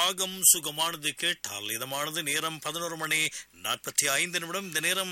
ராகம் சுகமானது கேட்டால் இதமானது நேரம் பதினோரு மணி நாற்பத்தி ஐந்து நிமிடம் இந்த நேரம்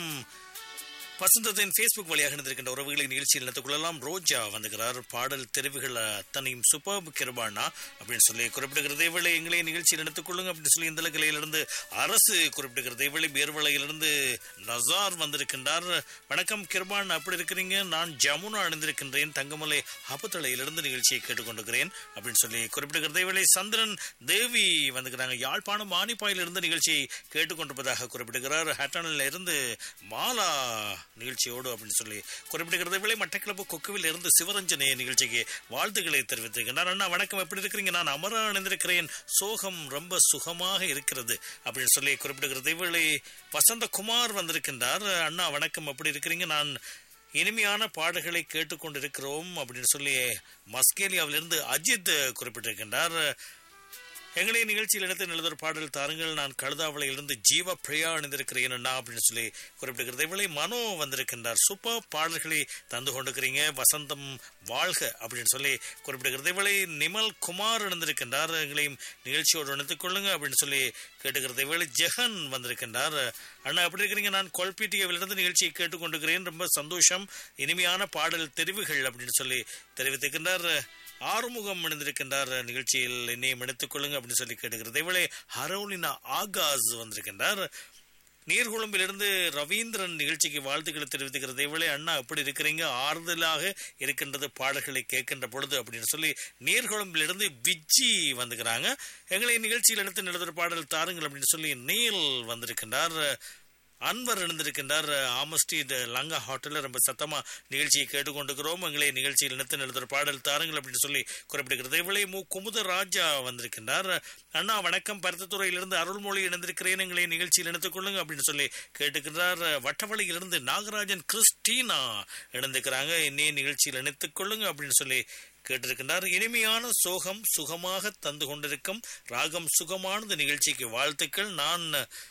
வசந்தத்தின் ஃபேஸ்புக் வழியாக இருந்திருக்கின்ற உறவுகளை நிகழ்ச்சியில் நடத்திக் கொள்ளலாம் ரோஜா வந்துகிறார் பாடல் தெரிவுகள் அத்தனையும் சூப்பர் கிருபானா அப்படின்னு சொல்லி குறிப்பிடுகிறது இவளை எங்களை நிகழ்ச்சியில் நடத்திக் கொள்ளுங்க அப்படின்னு சொல்லி இந்த கிளையிலிருந்து அரசு குறிப்பிடுகிறது இவளை பேர்வளையிலிருந்து நசார் வந்திருக்கின்றார் வணக்கம் கிருபான் அப்படி இருக்கிறீங்க நான் ஜமுனா அணிந்திருக்கின்றேன் தங்கமலை அப்புத்தளையிலிருந்து நிகழ்ச்சியை கேட்டுக்கொண்டிருக்கிறேன் அப்படின்னு சொல்லி குறிப்பிடுகிறது இவளை சந்திரன் தேவி வந்துக்கிறாங்க யாழ்ப்பாணம் மானிப்பாயிலிருந்து நிகழ்ச்சியை கேட்டுக்கொண்டிருப்பதாக குறிப்பிடுகிறார் ஹட்டனில் இருந்து மாலா நிகழ்ச்சியோடு அப்படின்னு சொல்லி குறிப்பிடுகிறது விலை மட்டக்கிழப்பு கொக்குவில் இருந்து சிவரஞ்சனே நிகழ்ச்சிக்கு வாழ்த்துக்களை தெரிவித்திருக்கிறார் அண்ணா வணக்கம் எப்படி இருக்கிறீங்க நான் அமரா அணிந்திருக்கிறேன் சோகம் ரொம்ப சுகமாக இருக்கிறது அப்படின்னு சொல்லி குறிப்பிடுகிறது இவளை வசந்தகுமார் வந்திருக்கின்றார் அண்ணா வணக்கம் எப்படி இருக்கிறீங்க நான் இனிமையான பாடல்களை கேட்டுக்கொண்டிருக்கிறோம் அப்படின்னு சொல்லி மஸ்கேலியாவிலிருந்து அஜித் குறிப்பிட்டிருக்கின்றார் எங்களுடைய நிகழ்ச்சியில் எடுத்து நல்லதொரு பாடல் தாருங்கள் நான் கழுதாவளையில் இருந்து ஜீவ பிரியா அணிந்திருக்கிறேன் அண்ணா அப்படின்னு சொல்லி குறிப்பிடுகிறது இவளை மனோ வந்திருக்கின்றார் சூப்பர் பாடல்களை தந்து கொண்டிருக்கிறீங்க வசந்தம் வாழ்க அப்படின்னு சொல்லி குறிப்பிடுகிறது இவளை நிமல் குமார் இணைந்திருக்கின்றார் எங்களையும் நிகழ்ச்சியோடு இணைத்துக் கொள்ளுங்க அப்படின்னு சொல்லி கேட்டுக்கிறது இவளை ஜெகன் வந்திருக்கின்றார் அண்ணா எப்படி இருக்கிறீங்க நான் கொல்பிட்டியவிலிருந்து நிகழ்ச்சியை கேட்டுக்கொண்டிருக்கிறேன் ரொம்ப சந்தோஷம் இனிமையான பாடல் தெரிவுகள் அப்படின்னு சொல்லி தெரிவித்திருக்கின்றார் ஆறுமுகம் இணைந்திருக்கின்றார் நிகழ்ச்சியில் என்னையும் எடுத்துக் கொள்ளுங்க அப்படின்னு சொல்லி கேட்டுக்கிறது இவளை ஹரோலினா ஆகாஸ் வந்திருக்கின்றார் நீர்குழம்பிலிருந்து ரவீந்திரன் நிகழ்ச்சிக்கு வாழ்த்துக்களை தெரிவித்துக்கிறது இவளே அண்ணா எப்படி இருக்கிறீங்க ஆறுதலாக இருக்கின்றது பாடல்களை கேட்கின்ற பொழுது அப்படின்னு சொல்லி நீர்குழம்பிலிருந்து விஜி வந்துக்கிறாங்க எங்களை நிகழ்ச்சியில் எடுத்து நடத்துகிற பாடல் தாருங்கள் அப்படின்னு சொல்லி நீல் வந்திருக்கின்றார் அன்வர் இணைந்திருக்கின்றார் ஆமஸ்ட்ரீட் லங்கா ஹோட்டலில் ரொம்ப சத்தமா நிகழ்ச்சியை கேட்டுக்கொண்டிருக்கிறோம் எங்களை நிகழ்ச்சியில் இணைத்து நடத்துகிற பாடல் தாருங்கள் அப்படின்னு சொல்லி குறிப்பிடுகிறது இவளை மு குமுத ராஜா வந்திருக்கின்றார் அண்ணா வணக்கம் பருத்தத்துறையிலிருந்து அருள்மொழி இணைந்திருக்கிறேன் எங்களை நிகழ்ச்சியில் இணைத்துக் கொள்ளுங்க அப்படின்னு சொல்லி கேட்டுக்கிறார் வட்டவழியிலிருந்து நாகராஜன் கிறிஸ்டீனா இணைந்திருக்கிறாங்க என்னைய நிகழ்ச்சியில் இணைத்துக் கொள்ளுங்க அப்படின்னு சொல்லி கேட்டிருக்கின்றார் இனிமையான சோகம் சுகமாக தந்து கொண்டிருக்கும் ராகம் சுகமானது நிகழ்ச்சிக்கு வாழ்த்துக்கள் நான்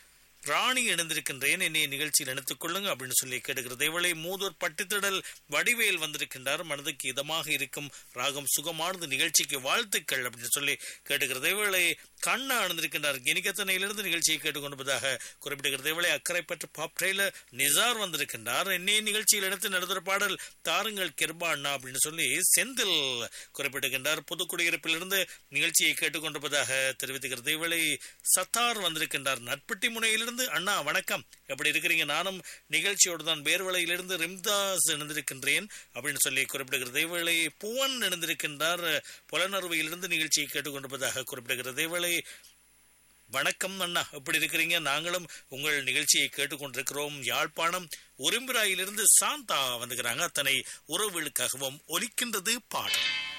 ராணி இணைந்திருக்கின்றேன் என்னை நிகழ்ச்சியில் இணைத்துக் கொள்ளுங்க அப்படின்னு சொல்லி கேட்டுக்கிறது இவளை மூதூர் பட்டித்திடல் வடிவேல் வந்திருக்கின்றார் மனதுக்கு இதமாக இருக்கும் ராகம் சுகமானது நிகழ்ச்சிக்கு வாழ்த்துக்கள் அப்படின்னு சொல்லி கேட்டுக்கிறது இவளை கண்ணா அணிந்திருக்கின்றார் கினிகத்தனையிலிருந்து நிகழ்ச்சியை கேட்டுக்கொண்டிருப்பதாக குறிப்பிடுகிறது இவளை அக்கறைப்பற்ற பாப் ட்ரெயிலர் நிசார் வந்திருக்கின்றார் என்னை நிகழ்ச்சியில் எடுத்து நடத்துகிற பாடல் தாருங்கள் கிருபா அண்ணா அப்படின்னு சொல்லி செந்தில் குறிப்பிட்டிருக்கின்றார் புதுக்குடியிருப்பிலிருந்து நிகழ்ச்சியை கேட்டுக்கொண்டிருப்பதாக தெரிவித்துகிறது இவளை சத்தார் வந்திருக்கின்றார் நட்பட்டி முனையிலிருந்து இருந்து அண்ணா வணக்கம் எப்படி இருக்கிறீங்க நானும் நிகழ்ச்சியோடு தான் வேர்வலையிலிருந்து ரிம்தாஸ் இணைந்திருக்கின்றேன் அப்படின்னு சொல்லி குறிப்பிடுகிறது இவளை புவன் இணைந்திருக்கின்றார் புலனறுவையிலிருந்து நிகழ்ச்சியை கேட்டுக்கொண்டிருப்பதாக குறிப்பிடுகிறது இவளை வணக்கம் அண்ணா எப்படி இருக்கிறீங்க நாங்களும் உங்கள் நிகழ்ச்சியை கேட்டுக்கொண்டிருக்கிறோம் யாழ்ப்பாணம் உரிம்பிராயிலிருந்து சாந்தா வந்துக்கிறாங்க அத்தனை உறவுகளுக்காகவும் ஒலிக்கின்றது பாடல்